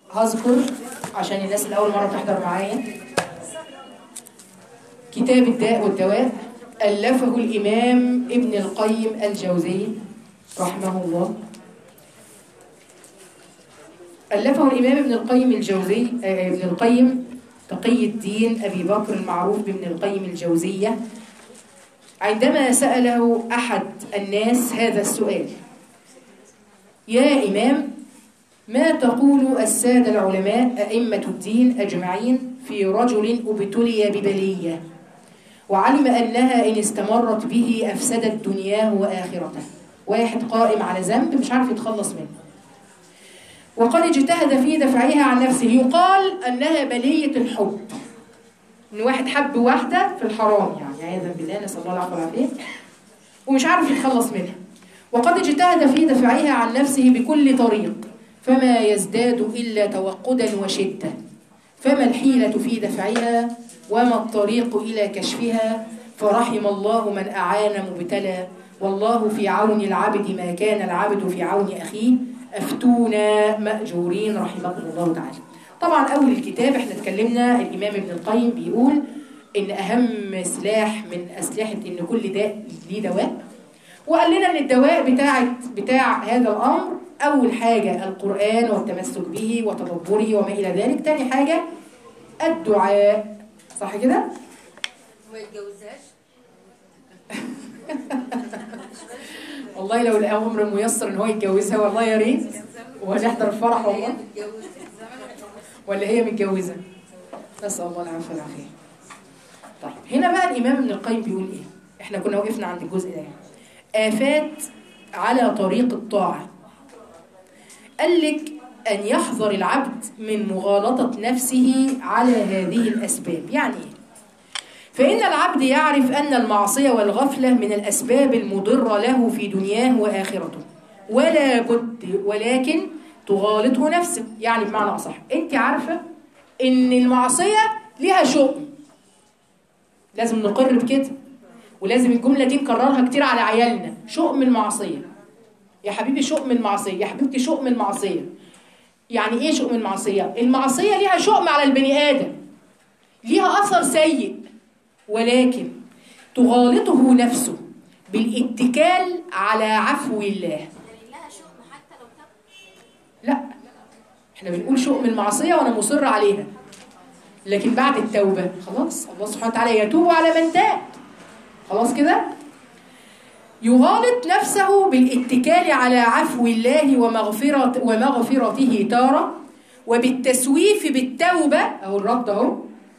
هذكر عشان الناس اللي اول مره تحضر معايا كتاب الداء والدواء الفه الامام ابن القيم الجوزي رحمه الله ألفه الإمام ابن القيم الجوزي آه، ابن القيم تقي الدين أبي بكر المعروف بابن القيم الجوزية عندما سأله أحد الناس هذا السؤال يا إمام ما تقول السادة العلماء أئمة الدين أجمعين في رجل ابتلي ببلية وعلم أنها إن استمرت به أفسدت دنياه وآخرته واحد قائم على ذنب مش عارف يتخلص منه وقد اجتهد في دفعها عن نفسه يقال أنها بلية الحب إن واحد حب واحدة في الحرام يعني عياذا بالله نسأل الله العفو والعافية ومش عارف يتخلص منها وقد اجتهد في دفعها عن نفسه بكل طريق فما يزداد إلا توقدا وشدة فما الحيلة في دفعها وما الطريق إلى كشفها فرحم الله من أعان مبتلى والله في عون العبد ما كان العبد في عون أخيه أفتونا مأجورين رحمكم الله تعالى طبعا أول الكتاب احنا اتكلمنا الإمام ابن القيم بيقول إن أهم سلاح من أسلحة إن كل داء ليه دواء وقال لنا إن الدواء بتاع بتاع هذا الأمر أول حاجة القرآن والتمسك به وتدبره وما إلى ذلك تاني حاجة الدعاء صح كده؟ ما يتجوزهاش والله لو الأمر ميسر إن هو يتجوزها والله يا ريت ونحضر الفرح هي والله متجوزة ولا هي متجوزة نسأل الله العافية والعافية طيب هنا بقى الإمام ابن القيم بيقول إيه إحنا كنا وقفنا عند الجزء ده يعني. آفات على طريق الطاعة قال لك أن يحذر العبد من مغالطة نفسه على هذه الأسباب يعني إيه فإن العبد يعرف أن المعصية والغفلة من الأسباب المضرة له في دنياه وآخرته ولا بد ولكن تغالطه نفسه يعني بمعنى أصح أنت عارفة إن المعصية ليها شؤم لازم نقر بكده ولازم الجملة دي نكررها كتير على عيالنا شؤم المعصية يا حبيبي شؤم المعصية يا حبيبتي شؤم المعصية يعني ايه شؤم المعصية؟ المعصية ليها شؤم على البني آدم ليها أثر سيء ولكن تغالطه نفسه بالاتكال على عفو الله لها شؤم حتى لو تب لا احنا بنقول شؤم المعصية وانا مصر عليها لكن بعد التوبة خلاص الله سبحانه وتعالى يتوب على من تاب خلاص كده يغالط نفسه بالاتكال على عفو الله ومغفرة ومغفرته تارة وبالتسويف بالتوبة أو الرد أهو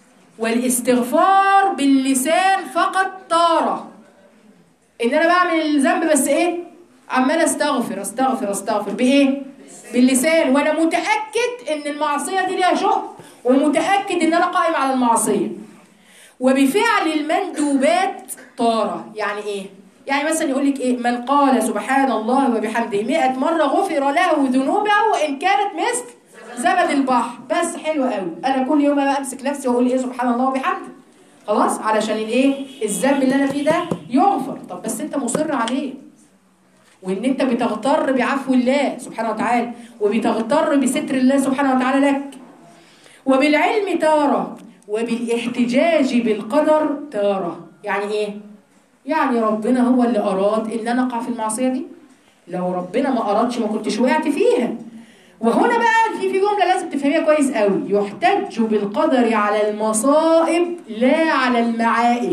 والاستغفار باللسان فقط تارة إن أنا بعمل الذنب بس إيه؟ عمال أستغفر أستغفر أستغفر بإيه؟ باللسان وأنا متأكد إن المعصية دي ليها شؤم ومتأكد إن أنا قائم على المعصية وبفعل المندوبات طارة يعني إيه؟ يعني مثلا يقول لك إيه؟ من قال سبحان الله وبحمده 100 مرة غفر له ذنوبه وإن كانت مثل زبد البحر بس حلو قوي انا كل يوم بقى امسك نفسي واقول ايه سبحان الله وبحمده خلاص علشان الايه الذنب اللي انا فيه ده يغفر طب بس انت مصر عليه وان انت بتغتر بعفو الله سبحانه وتعالى وبتغتر بستر الله سبحانه وتعالى لك وبالعلم تارة وبالاحتجاج بالقدر تارة يعني ايه يعني ربنا هو اللي اراد ان انا اقع في المعصيه دي لو ربنا ما ارادش ما كنتش وقعت فيها وهنا بقى في في جمله لازم تفهميها كويس قوي يحتج بالقدر على المصائب لا على المعائب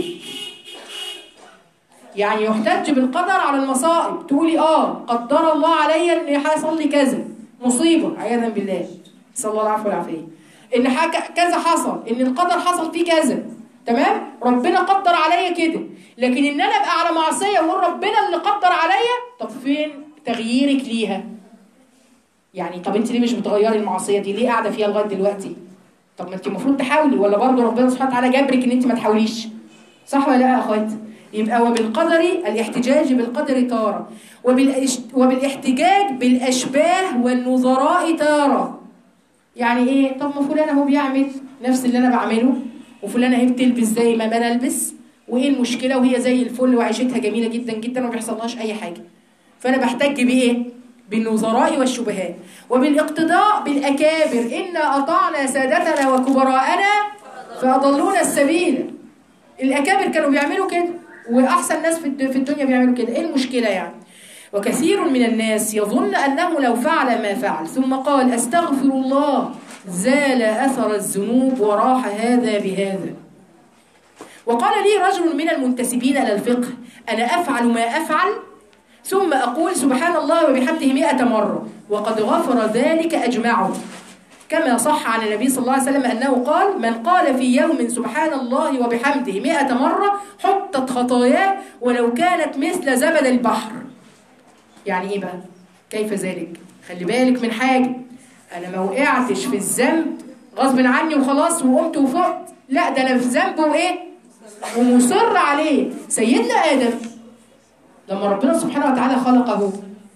يعني يحتج بالقدر على المصائب تقولي اه قدر الله عليا ان هيحصل لي كذا مصيبه عياذا بالله نسال الله العفو والعافيه ان حاجه كذا حصل ان القدر حصل فيه كذا تمام ربنا قدر عليا كده لكن ان انا ابقى على معصيه واقول ربنا اللي قدر عليا طب فين تغييرك ليها يعني طب انت ليه مش بتغيري المعصيه دي ليه قاعده فيها لغايه دلوقتي طب ما انت المفروض تحاولي ولا برضه ربنا سبحانه وتعالى جبرك ان انت ما تحاوليش صح ولا لا يا اخواتي يبقى وبالقدر الاحتجاج بالقدر تارة وبالإش... وبالاحتجاج بالأشباه والنظراء تارة يعني ايه طب ما فلان اهو بيعمل نفس اللي انا بعمله وفلان اهي بتلبس زي ما انا البس وايه المشكله وهي زي الفل وعيشتها جميله جدا جدا وما بيحصلهاش اي حاجه فانا بحتج بايه بالنظراء والشبهات وبالاقتداء بالأكابر إنا أطعنا سادتنا وكبراءنا فأضلونا السبيل الأكابر كانوا بيعملوا كده وأحسن ناس في الد- في الدنيا بيعملوا كده إيه المشكلة يعني وكثير من الناس يظن أنه لو فعل ما فعل ثم قال أستغفر الله زال أثر الذنوب وراح هذا بهذا وقال لي رجل من المنتسبين إلى الفقه أنا أفعل ما أفعل ثم أقول سبحان الله وبحمده مئة مرة وقد غفر ذلك أجمعه كما صح عن النبي صلى الله عليه وسلم أنه قال من قال في يوم سبحان الله وبحمده مئة مرة حطت خطاياه ولو كانت مثل زبد البحر يعني إيه بقى؟ كيف ذلك؟ خلي بالك من حاجة أنا ما وقعتش في الذنب غصب عني وخلاص وقمت وفقت لا ده أنا في ذنب وإيه؟ ومصر عليه سيدنا آدم لما ربنا سبحانه وتعالى خلقه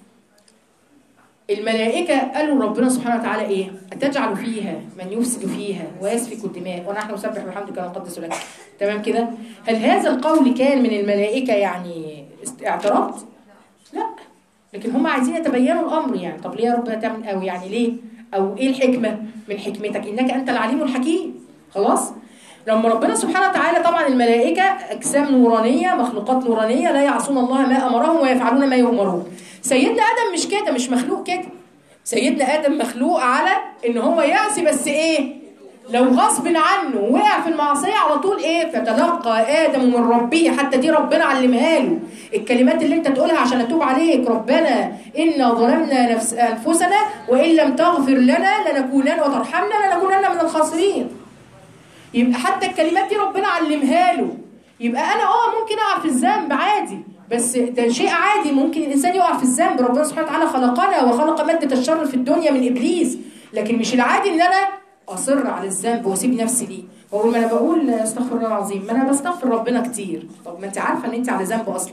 الملائكة قالوا ربنا سبحانه وتعالى إيه؟ أتجعل فيها من يفسد فيها ويسفك الدماء ونحن نسبح بحمدك ونقدس لك تمام كده؟ هل هذا القول كان من الملائكة يعني است- اعتراض؟ لا لكن هم عايزين يتبينوا الأمر يعني طب ليه يا رب تعمل أو يعني ليه؟ أو إيه الحكمة من حكمتك؟ إنك أنت العليم الحكيم خلاص؟ لما ربنا سبحانه وتعالى طبعا الملائكة أجسام نورانية مخلوقات نورانية لا يعصون الله ما أمرهم ويفعلون ما يؤمرون سيدنا آدم مش كده مش مخلوق كده سيدنا آدم مخلوق على إن هو يعصي بس إيه لو غصب عنه وقع في المعصية على طول إيه فتلقى آدم من ربه حتى دي ربنا علمها له الكلمات اللي أنت تقولها عشان أتوب عليك ربنا إنا ظلمنا نفس أنفسنا وإن لم تغفر لنا لنكونن وترحمنا لنكونن من الخاسرين يبقى حتى الكلمات دي ربنا علمها له يبقى انا اه ممكن اقع في الذنب عادي بس ده شيء عادي ممكن الانسان يقع في الذنب ربنا سبحانه وتعالى خلقنا وخلق ماده الشر في الدنيا من ابليس لكن مش العادي ان انا اصر على الذنب واسيب نفسي ليه واقول ما انا بقول استغفر الله العظيم ما انا بستغفر ربنا كتير طب ما انت عارفه ان انت على ذنب اصلا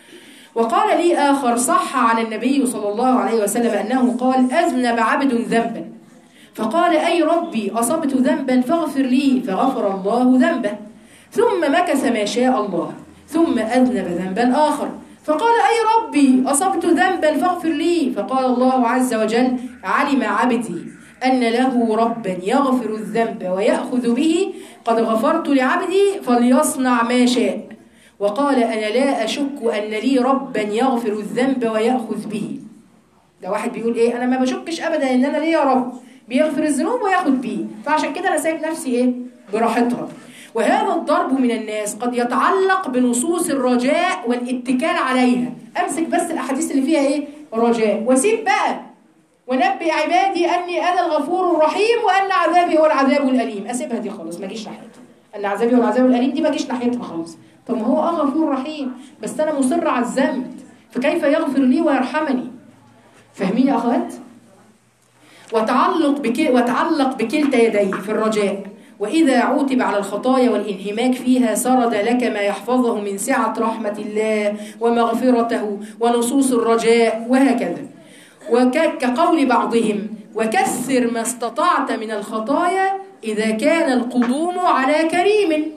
وقال لي آخر صح عن النبي صلى الله عليه وسلم أنه قال أذنب عبد ذنبا فقال أي ربي أصبت ذنبا فاغفر لي فغفر الله ذنبه ثم مكث ما شاء الله ثم أذنب ذنبا آخر فقال أي ربي أصبت ذنبا فاغفر لي فقال الله عز وجل علم عبدي أن له ربا يغفر الذنب ويأخذ به قد غفرت لعبدي فليصنع ما شاء وقال أنا لا أشك أن لي ربا يغفر الذنب ويأخذ به ده واحد بيقول إيه أنا ما بشكش أبدا إن أنا ليا رب بيغفر الذنوب وياخد بيه فعشان كده أنا سايب نفسي إيه براحتها وهذا الضرب من الناس قد يتعلق بنصوص الرجاء والاتكال عليها أمسك بس الأحاديث اللي فيها إيه رجاء وسيب بقى ونبئ عبادي أني أنا الغفور الرحيم وأن عذابي هو العذاب الأليم أسيبها دي خالص ما أجيش ناحيتها أن عذابي هو العذاب الأليم دي ما أجيش ناحيتها خالص طب ما هو اه غفور رحيم بس انا مصر على الذنب فكيف يغفر لي ويرحمني فاهمين يا اخوات وتعلق بك وتعلق بكلتا يديه في الرجاء واذا عوتب على الخطايا والانهماك فيها سرد لك ما يحفظه من سعه رحمه الله ومغفرته ونصوص الرجاء وهكذا وكقول بعضهم وكثر ما استطعت من الخطايا اذا كان القدوم على كريم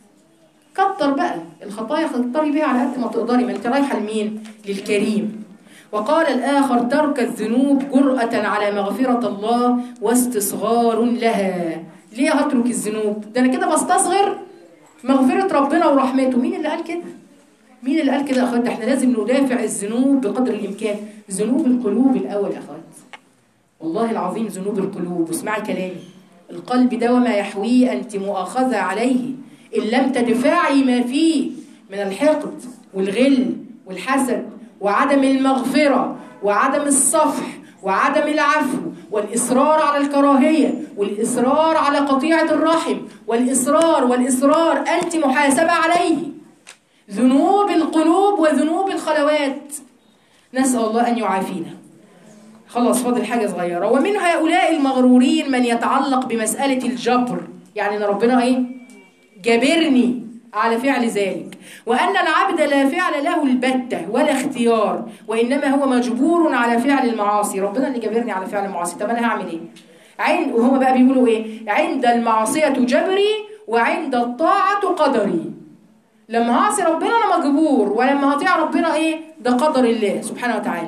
كتر بقى الخطايا كتري بيها على قد ما تقدري ما انت رايحه لمين للكريم وقال الآخر ترك الذنوب جرأة على مغفرة الله واستصغار لها ليه هترك الذنوب ده أنا كده بستصغر مغفرة ربنا ورحمته مين اللي قال كده مين اللي قال كده يا أخوات احنا لازم ندافع الذنوب بقدر الإمكان ذنوب القلوب الأول يا أخوات والله العظيم ذنوب القلوب واسمعي كلامي القلب ده وما يحويه أنت مؤاخذة عليه إن لم تدفعي ما فيه من الحقد والغل والحسد وعدم المغفرة وعدم الصفح وعدم العفو والإصرار على الكراهية والإصرار على قطيعة الرحم والإصرار والإصرار أنت محاسبة عليه ذنوب القلوب وذنوب الخلوات نسأل الله أن يعافينا خلاص فاضل حاجة صغيرة ومن هؤلاء المغرورين من يتعلق بمسألة الجبر يعني أن ربنا إيه جبرني على فعل ذلك وأن العبد لا فعل له البتة ولا اختيار وإنما هو مجبور على فعل المعاصي ربنا اللي جبرني على فعل المعاصي طب أنا هعمل إيه عند وهما بقى بيقولوا إيه عند المعصية جبري وعند الطاعة قدري لما هعصي ربنا أنا مجبور ولما هطيع ربنا إيه ده قدر الله سبحانه وتعالى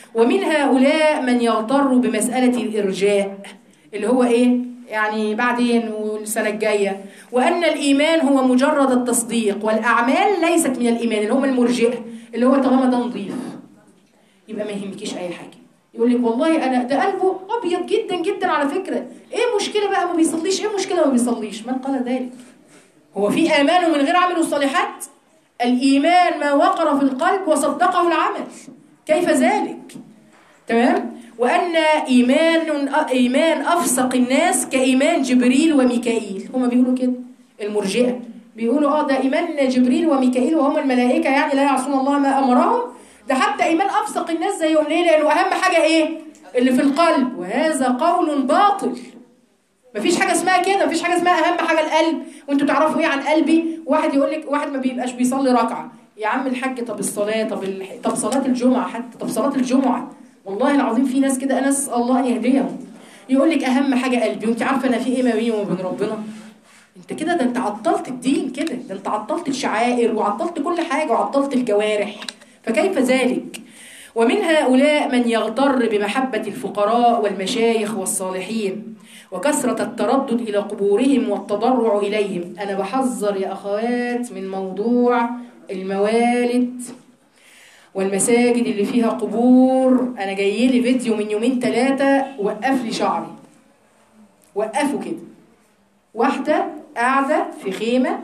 ومن هؤلاء من يغتر بمسألة الإرجاء اللي هو إيه؟ يعني بعدين والسنة الجاية وأن الإيمان هو مجرد التصديق والأعمال ليست من الإيمان اللي هم المرجئة اللي هو طالما ده نظيف يبقى ما يهمكيش أي حاجة يقول لك والله أنا ده قلبه أبيض جدا جدا على فكرة إيه المشكلة بقى ما بيصليش إيه المشكلة ما بيصليش من قال ذلك هو في آمان من غير عمل الصالحات الإيمان ما وقر في القلب وصدقه العمل كيف ذلك تمام وأن إيمان إيمان أفسق الناس كإيمان جبريل وميكائيل هما بيقولوا كده المرجئة بيقولوا اه ده إيمان جبريل وميكائيل وهم الملائكة يعني لا يعصون الله ما أمرهم ده حتى إيمان أفسق الناس زيهم ليه لأنه أهم حاجة إيه اللي في القلب وهذا قول باطل مفيش حاجة اسمها كده مفيش حاجة اسمها أهم حاجة القلب وانتوا تعرفوا إيه عن قلبي واحد يقول لك واحد ما بيبقاش بيصلي ركعة يا عم الحاج طب الصلاة طب الح... طب صلاة الجمعة حتى طب صلاة الجمعة والله العظيم في ناس كده أنا أسأل الله أن يهديهم يقول لك أهم حاجة قلبي وأنت عارفة أنا في إيه ما بيني وما بين ربنا أنت كده ده أنت عطلت الدين كده ده أنت عطلت الشعائر وعطلت كل حاجة وعطلت الجوارح فكيف ذلك؟ ومن هؤلاء من يغتر بمحبة الفقراء والمشايخ والصالحين وكثرة التردد إلى قبورهم والتضرع إليهم أنا بحذر يا أخوات من موضوع الموالد والمساجد اللي فيها قبور أنا جاي لي فيديو من يومين ثلاثة وقف لي شعري وقفوا كده واحدة قاعدة في خيمة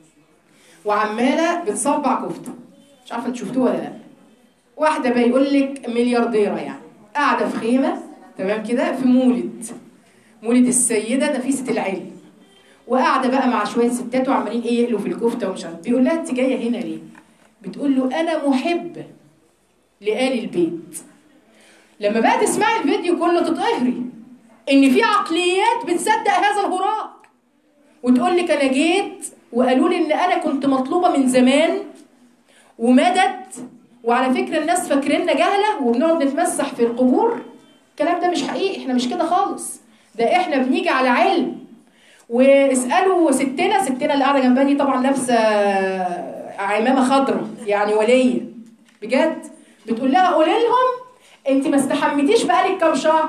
وعمالة بتصبع كفتة مش عارفة انتوا شفتوها ولا لا واحدة بيقول لك مليارديرة يعني قاعدة في خيمة تمام كده في مولد مولد السيدة نفيسة العلم وقاعدة بقى مع شوية ستات وعمالين ايه يقلوا في الكفتة ومش عارف بيقول لها انت جاية هنا ليه؟ بتقول له أنا محب لآل البيت لما بقى تسمعي الفيديو كله تتقهري إن في عقليات بتصدق هذا الهراء وتقول لك أنا جيت وقالوا لي إن أنا كنت مطلوبة من زمان ومدد وعلى فكرة الناس فاكريننا جهلة وبنقعد نتمسح في القبور الكلام ده مش حقيقي احنا مش كده خالص ده احنا بنيجي على علم واسألوا ستنا ستنا اللي قاعدة جنبها دي طبعا لابسة عمامة خضراء يعني ولية بجد بتقول لها قولي لهم انت ما استحميتيش بقالك كام شهر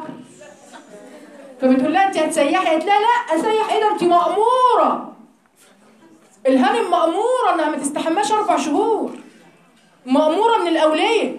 فبتقول لها انت هتسيحي قالت لها لا اسيح ايه ده انت مأمورة الهانم مأمورة انها ما تستحماش اربع شهور مأمورة من الأولية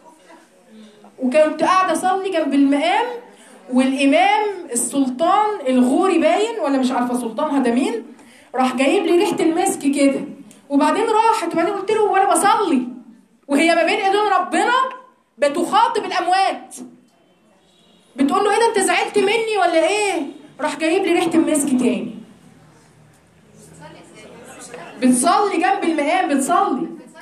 وكنت قاعدة أصلي جنب المقام والإمام السلطان الغوري باين ولا مش عارفة سلطانها ده مين راح جايب لي ريحة المسك كده وبعدين راحت وبعدين قلت له وانا بصلي وهي ما بين ايدين ربنا بتخاطب الاموات بتقول له ايه ده انت زعلت مني ولا ايه راح جايب لي ريحه المسك تاني بتصلي جنب المقام بتصلي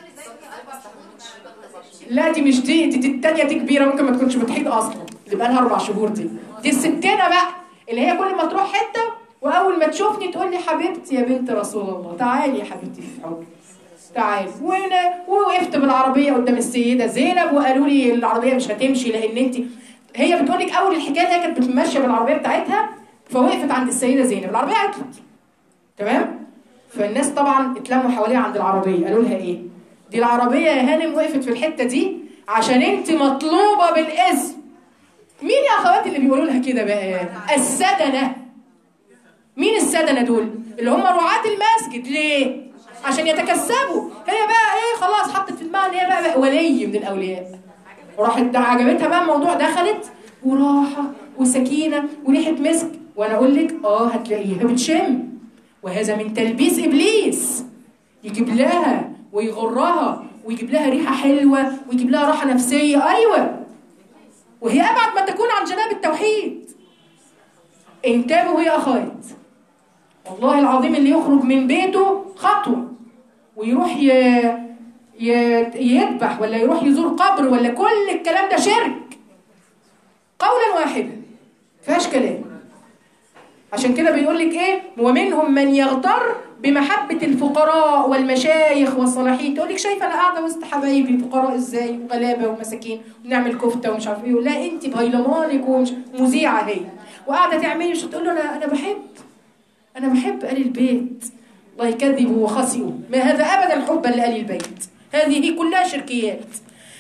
لا دي مش دي دي, دي التانية دي كبيرة ممكن ما تكونش بتحيض أصلا اللي بقالها أربع شهور دي دي الستينة بقى اللي هي كل ما تروح حتة وأول ما تشوفني تقول لي حبيبتي يا بنت رسول الله تعالي يا حبيبتي في حبي تعالي وانا ووقفت بالعربيه قدام السيده زينب وقالوا لي العربيه مش هتمشي لان انت هي بتقول لك اول الحكايه هي كانت بتمشي بالعربيه بتاعتها فوقفت عند السيده زينب العربيه عطلت تمام فالناس طبعا اتلموا حواليها عند العربيه قالوا لها ايه دي العربيه يا هانم وقفت في الحته دي عشان انت مطلوبه بالاذن مين يا اخواتي اللي بيقولوا لها كده بقى السدنه مين السدنه دول اللي هم رعاة المسجد ليه عشان يتكسبوا هي بقى ايه خلاص حطت في دماغها ان هي بقى, بقى ولي من الاولياء وراحت عجبتها بقى الموضوع دخلت وراحه وسكينه وريحه مسك وانا اقول لك اه هتلاقيها بتشم وهذا من تلبيس ابليس يجيب لها ويغرها ويجيب لها ريحه حلوه ويجيب لها راحه نفسيه ايوه وهي ابعد ما تكون عن جناب التوحيد انتبهوا يا اخوات والله العظيم اللي يخرج من بيته خطوه ويروح ي... ي... يذبح ولا يروح يزور قبر ولا كل الكلام ده شرك قولا واحدا فيهاش كلام عشان كده بيقول لك ايه ومنهم من يغتر بمحبة الفقراء والمشايخ والصالحين تقول لك شايفه انا قاعده وسط حبايبي فقراء ازاي وغلابه ومساكين ونعمل كفته ومش عارف ايه لا انت بهيلمانك ومش مذيعه هي وقاعده تعملي مش تقول له انا انا بحب انا بحب ال البيت الله يكذبوا وخسئوا ما هذا ابدا حبا لآل البيت هذه كلها شركيات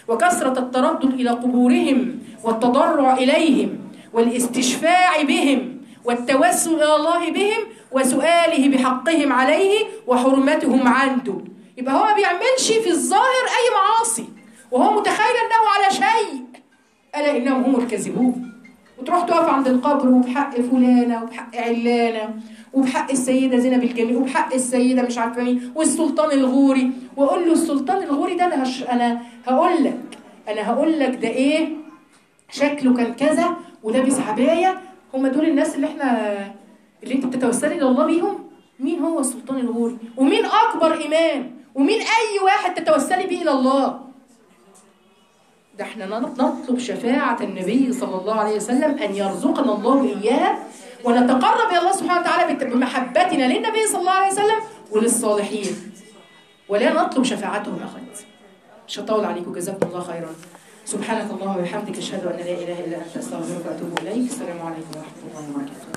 وكثرة التردد إلى قبورهم والتضرع إليهم والاستشفاع بهم والتوسل إلى الله بهم وسؤاله بحقهم عليه وحرمتهم عنده يبقى هو ما بيعملش في الظاهر أي معاصي وهو متخيل أنه على شيء ألا إنهم هم الكاذبون وتروح تقف عند القبر وبحق فلانة وبحق علانة وبحق السيدة زينب الجميل وبحق السيدة مش عارفة مين والسلطان الغوري وأقول له السلطان الغوري ده أنا هش أنا هقول لك أنا هقول لك ده إيه شكله كان كذا ولابس عباية هم دول الناس اللي احنا اللي انت بتتوسلي الى الله بيهم مين هو السلطان الغوري ومين اكبر امام ومين اي واحد تتوسلي بيه الى الله ده احنا نطلب شفاعة النبي صلى الله عليه وسلم أن يرزقنا الله إياها ونتقرب إلى الله سبحانه وتعالى بت- بمحبتنا للنبي صلى الله عليه وسلم وللصالحين ولا نطلب شفاعتهم أخذ مش هطول عليكم جزاكم الله خيرا سبحانك اللهم وبحمدك أشهد أن لا إله إلا أنت أستغفرك وأتوب إليك السلام عليكم ورحمة الله وبركاته